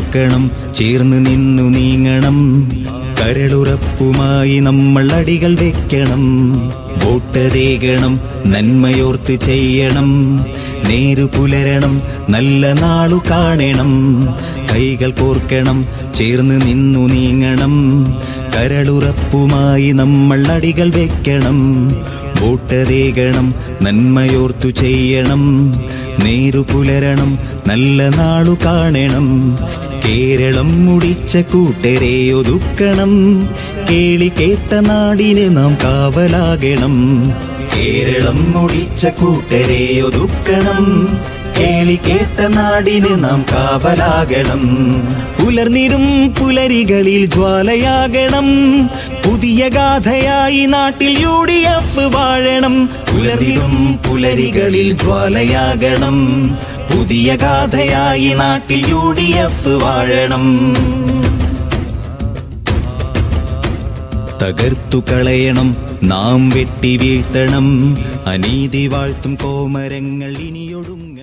കോർക്കണം ചേർന്ന് നിന്നു നീങ്ങണം കരളുറപ്പുമായി നമ്മൾ അടികൾ വെക്കണം വോട്ടതേകണം നന്മയോർത്ത് ചെയ്യണം നേരു പുലരണം നല്ല നാളു കാണണം കൈകൾ കോർക്കണം ചേർന്ന് നിന്നു നീങ്ങണം കരളുറപ്പുമായി നമ്മൾ അടികൾ വെക്കണം വോട്ടതേകണം നന്മയോർത്തു ചെയ്യണം നേരു പുലരണം നല്ല നാളു കാണണം കേരളം മുടിച്ച കൂട്ടരെ ഒതുക്കണം കേളി കേട്ട നാടിന് നാം കാവലാകണം കേരളം മുടിച്ച കൂട്ടരെ ഒതുക്കണം കേളി കേട്ട നാടിന് നാം കാവലാകണം പുലർന്നിടും പുലരികളിൽ ജ്വാലയാകണം പുതിയ ഗാഥയായി നാട്ടിൽ യു ഡി എഫ് വാഴണം പുലർന്നിടും പുലരികളിൽ ജ്വാലയാകണം പുതിയ ഗാഥയായി നാട്ടിൽ യു ഡി എഫ് വാഴണം തകർത്തു കളയണം നാം വെട്ടി വീഴ്ത്തണം അനീതി വാഴ്ത്തും കോമരങ്ങൾ ഇനിയൊടുങ്ങ